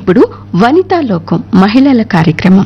ఇప్పుడు వనితా లోకం మహిళల కార్యక్రమం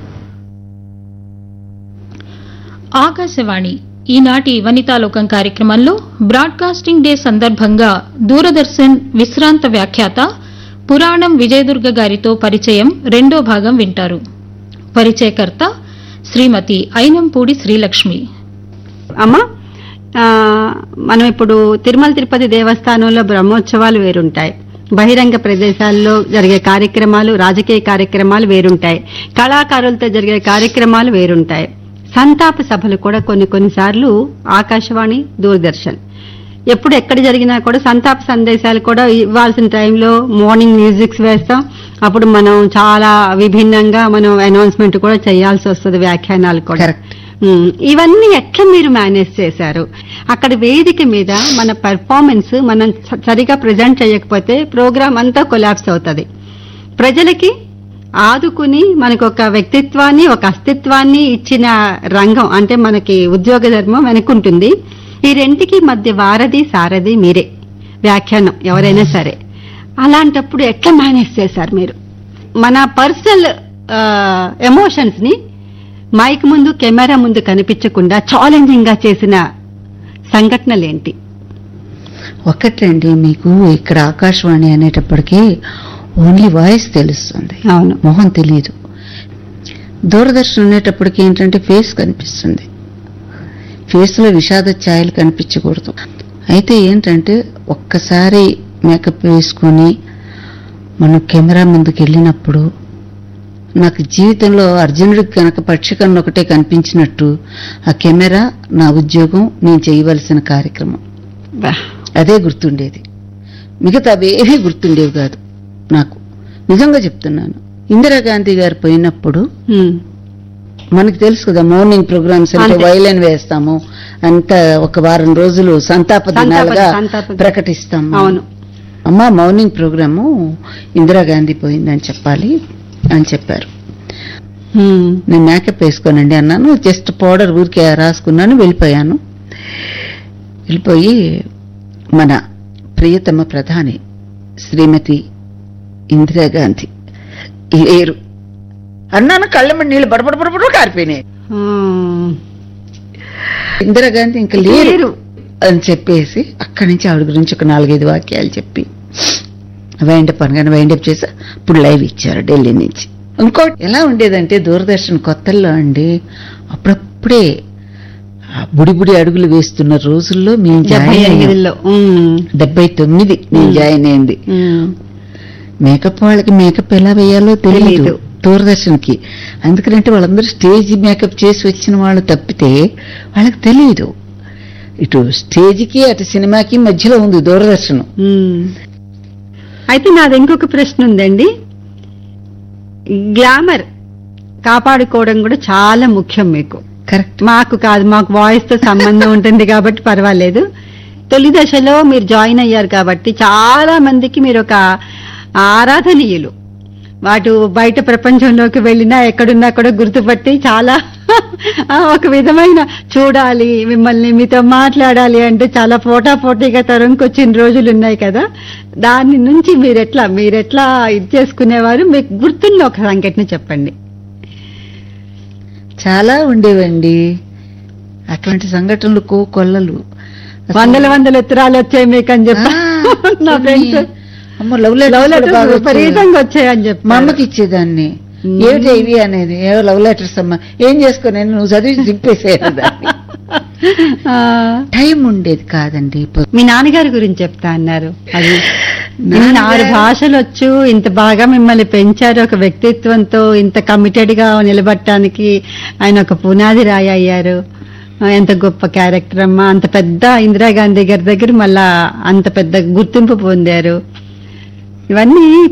ఆకాశవాణి ఈనాటి వనితాలోకం కార్యక్రమంలో బ్రాడ్కాస్టింగ్ డే సందర్భంగా దూరదర్శన్ విశ్రాంత వ్యాఖ్యాత పురాణం విజయదుర్గ గారితో పరిచయం రెండో భాగం వింటారు పరిచయకర్త శ్రీమతి ఐనంపూడి శ్రీలక్ష్మి అమ్మా ఆ, మనం ఇప్పుడు తిరుమల తిరుపతి దేవస్థానంలో బ్రహ్మోత్సవాలు వేరుంటాయి బహిరంగ ప్రదేశాల్లో జరిగే కార్యక్రమాలు రాజకీయ కార్యక్రమాలు వేరుంటాయి కళాకారులతో జరిగే కార్యక్రమాలు వేరుంటాయి సంతాప సభలు కూడా కొన్ని కొన్నిసార్లు ఆకాశవాణి దూరదర్శన్ ఎప్పుడు ఎక్కడ జరిగినా కూడా సంతాప సందేశాలు కూడా ఇవ్వాల్సిన టైంలో మార్నింగ్ మ్యూజిక్స్ వేస్తాం అప్పుడు మనం చాలా విభిన్నంగా మనం అనౌన్స్మెంట్ కూడా చేయాల్సి వస్తుంది వ్యాఖ్యానాలు కూడా Correct. ఉమ్, ఇవన్నీ ఎట్లా మీరు మేనేజ్ చేశారు అక్కడ వేదిక మీద మన పెర్ఫార్మెన్స్ మనం స- సరిగా ప్రజెంట్ చేయకపోతే ప్రోగ్రామ్ అంతా కొలాప్స్ అవుతుంది ప్రజలకి ఆదుకుని మనకు ఒక వ్యక్తిత్వాన్ని ఒక అస్తిత్వాన్ని ఇచ్చిన రంగం అంటే మనకి ఉద్యోగ ధర్మం వెనుకుంటుంది ఈ రెంటికి మధ్య వారధి సారథి మీరే వ్యాఖ్యానం ఎవరైనా సరే అలాంటప్పుడు ఎట్లా మేనేజ్ చేశారు మీరు మన పర్సనల్ ఎమోషన్స్ ని మైక్ ముందు కెమెరా ముందు కనిపించకుండా ఛాలెంజింగ్ గా చేసిన సంఘటనలేంటి ఒక్కటండి మీకు ఇక్కడ ఆకాశవాణి అనేటప్పటికీ ఓన్లీ వాయిస్ తెలుస్తుంది అవును మొహం తెలియదు దూరదర్శన్ అనేటప్పటికి ఏంటంటే ఫేస్ కనిపిస్తుంది ఫేస్ లో విషాద ఛాయలు కనిపించకూడదు అయితే ఏంటంటే ఒక్కసారి మేకప్ వేసుకొని మనం కెమెరా ముందుకు వెళ్ళినప్పుడు నాకు జీవితంలో అర్జునుడికి కనుక పక్షికన్ను ఒకటే కనిపించినట్టు ఆ కెమెరా నా ఉద్యోగం నేను చేయవలసిన కార్యక్రమం బా. అదే గుర్తుండేది మిగతా అవేవీ గుర్తుండేవి కాదు నాకు నిజంగా చెప్తున్నాను ఇందిరాగాంధీ గారు పోయినప్పుడు ఉమ్, మనకి తెలుసు కదా మార్నింగ్ ప్రోగ్రామ్స్ అంటే అంతే. వైలెన్ వేస్తాము అంత ఒక వారం రోజులు సంతాప సంతాప- దినాలుగా సంతాప- ప్రకటిస్తాము అవును అమ్మ మార్నింగ్ ప్రోగ్రాము ఇందిరాగాంధీ పోయిందని చెప్పాలి అని చెప్పారు ఉమ్, నేను మేకప్ వేసుకోనండి అన్నాను జస్ట్ పౌడర్ ఊరికే రాసుకున్నాను వెళ్ళిపోయాను వెళ్ళిపోయి మన ప్రియతమ ప్రధాని శ్రీమతి ఇందిరాగాంధీ లేరు అన్నాను కళ్ళమ్మడి నీళ్ళు బడబడబడబడ కారిపోయినాయి ఉమ్, ఇందిరాగాంధీ ఇంకా లేరు లేరు. అని చెప్పేసి అక్కడి నుంచి ఆవిడ గురించి ఒక నాలుగైదు వాక్యాలు చెప్పి వైండప్ అనగానే వైండప్ చేసి ఇప్పుడు లైవ్ ఇచ్చారు ఢిల్లీ నుంచి ఇంకోటి ఎలా ఉండేదంటే దూరదర్శన్ కొత్తల్లో అండి అప్పుడప్పుడే ఆ బుడి బుడి అడుగులు వేస్తున్న రోజుల్లో మేము డెబ్బై జాయిన్ అయ్యాం. ఎనిమిదిలో ఉమ్, డెబ్బై తొమ్మిది నేను జాయిన్ అయింది ఉమ్, మేకప్ వాళ్ళకి మేకప్ ఎలా వేయాలో తెలియదు తెలీదు. దూరదర్శన్ కి అందుకంటే వాళ్ళందరూ స్టేజ్ మేకప్ చేసి వచ్చిన వాళ్ళు తప్పితే వాళ్ళకి తెలియదు ఇటు స్టేజ్ కి అటు సినిమాకి మధ్యలో ఉంది దూరదర్శన్ ఉమ్. అయితే నాది ఇంకొక ప్రశ్న ఉందండి గ్లామర్ కాపాడుకోవడం కూడా చాలా ముఖ్యం మీకు కరెక్ట్ మాకు కాదు మాకు వాయిస్ తో సంబంధం ఉంటుంది కాబట్టి పర్వాలేదు తొలి దశలో మీరు జాయిన్ అయ్యారు కాబట్టి చాలా మందికి మీరు ఒక ఆరాధనీయులు వాటు బయట ప్రపంచంలోకి వెళ్ళినా ఎక్కడున్నా కూడా గుర్తుపట్టి చాలా ఆ, ఒక విధమైన చూడాలి మిమ్మల్ని మీతో మాట్లాడాలి అంటే చాలా పోటా పోటీగా తరంకొచ్చిన రోజులు ఉన్నాయి కదా దాని నుంచి మీరెట్లా మీరెట్లా ఇది చేసుకునేవారు మీకు గుర్తున్న ఒక సంఘటన చెప్పండి చాలా ఉండేవండి అటువంటి సంఘటనలు కో కొల్లలు అసలు- వందల వందల ఉత్తరాలు వచ్చాయి మీకు అని చెప్పి ఆ, నా కొన్ని- ఫ్రెండ్స్ అమ్మ లవ్ లవ్ లెటర్స్ లెటర్స్ బాగా వచ్చేవి. విపరీతంగా వచ్చాయని చెప్పి మా అమ్మకి ఇచ్చేదాన్ని మ్మ్. ఏమిటి ఇవి అనేది ఏవో లవ్ లెటర్స్ అమ్మా ఏం చేసుకోను నువ్వు చదివి దింపేసేదాన్ని టైం ఉండేది కాదండి ఇప్పుడు మీ నాన్నగారి గురించి చెప్తా అన్నారు అది ఇన్ని నాన్నగారు- ఆరు భాషలు వచ్చు ఇంత బాగా మిమ్మల్ని పెంచారు ఒక వ్యక్తిత్వంతో ఇంత కమిటెడ్ గా నిలబడటానికి ఆయన ఒక పునాది రాయి అయ్యారు ఆ, ఎంత గొప్ప క్యారెక్టర్ అమ్మా అంత పెద్ద ఇందిరాగాంధీ గారి దగ్గర మళ్ళా అంత పెద్ద గుర్తింపు పొందారు ఇవన్నీ